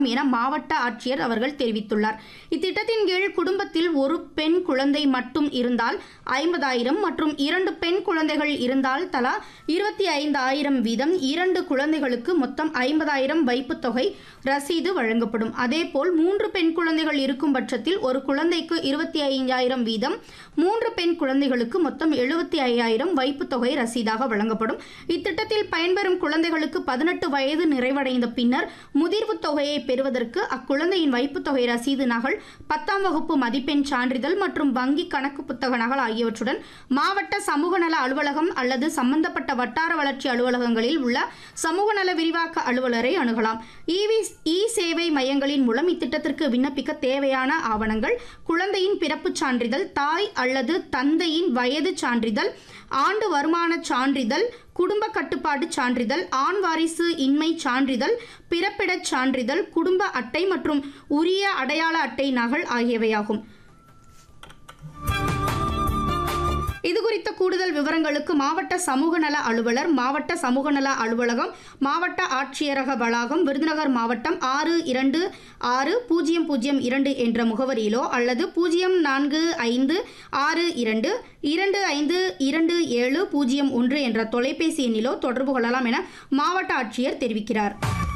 என மாவட்ட ஆட்சியர் அவர்கள் தெரிவித்துள்ளார் இத்திட்டத்தின் கீழ் குடும்பத்தில் ஒரு பெண் குழந்தை மட்டும் இருந்தால் ஐம்பதாயிரம் மற்றும் இரண்டு பெண் குழந்தைகள் இருந்தால் தலா இருபத்தி ஐந்தாயிரம் வீதம் இரண்டு குழந்தைகளுக்கு மொத்தம் ஐம்பதாயிரம் வைப்புத் தொகை ரசீது வழங்கப்படும் அதேபோல் மூன்று பெண் குழந்தைகள் இருக்கும் பட்சத்தில் ஒரு குழந்தைக்கு இருபத்தி ஐந்தாயிரம் வீதம் மூன்று பெண் குழந்தைகளுக்கு மொத்தம் எழுபத்தி ஐயாயிரம் வைப்புத் தொகை ரசீதாக வழங்கப்படும் இத்திட்டத்தில் பயன்பெறும் குழந்தைகளுக்கு பதினெட்டு வயது நிறைவடைந்த பின்னர் முதிர்வுத் தொகையை பெறுவதற்கு அக்குழந்தையின் வைப்புத் தொகை ரசீது நகல் பத்தாம் வகுப்பு மதிப்பெண் சான்றிதழ் மற்றும் வங்கி கணக்கு புத்தக நகல் ஆகியவற்றுடன் மாவட்ட சமூக நல அலுவலகம் அல்லது சம்பந்தப்பட்ட வட்டார வளர்ச்சி அலுவலகங்களில் உள்ள சமூக நல விரிவாக்க அலுவலரை அணுகலாம் இவி இ சேவை மையங்களின் மூலம் இத்திட்டத்திற்கு விண்ணப்பிக்க தேவையான ஆவணங்கள் குழந்தையின் பிறப்புச் சான்றிதழ் தாய் அல்லது தந்தையின் வயது சான்றிதழ் ஆண்டு வருமான சான்றிதழ் குடும்ப கட்டுப்பாடு சான்றிதழ் ஆண் வாரிசு இன்மை சான்றிதழ் பிறப்பிடச் சான்றிதழ் குடும்ப அட்டை மற்றும் உரிய அடையாள அட்டை நகல் ஆகியவையாகும் இது குறித்த கூடுதல் விவரங்களுக்கு மாவட்ட சமூக நல அலுவலர் மாவட்ட சமூக நல அலுவலகம் மாவட்ட ஆட்சியரக வளாகம் விருதுநகர் மாவட்டம் ஆறு இரண்டு ஆறு பூஜ்ஜியம் பூஜ்ஜியம் இரண்டு என்ற முகவரியிலோ அல்லது பூஜ்ஜியம் நான்கு ஐந்து ஆறு இரண்டு இரண்டு ஐந்து இரண்டு ஏழு பூஜ்ஜியம் ஒன்று என்ற தொலைபேசி எண்ணிலோ தொடர்பு கொள்ளலாம் என மாவட்ட ஆட்சியர் தெரிவிக்கிறார்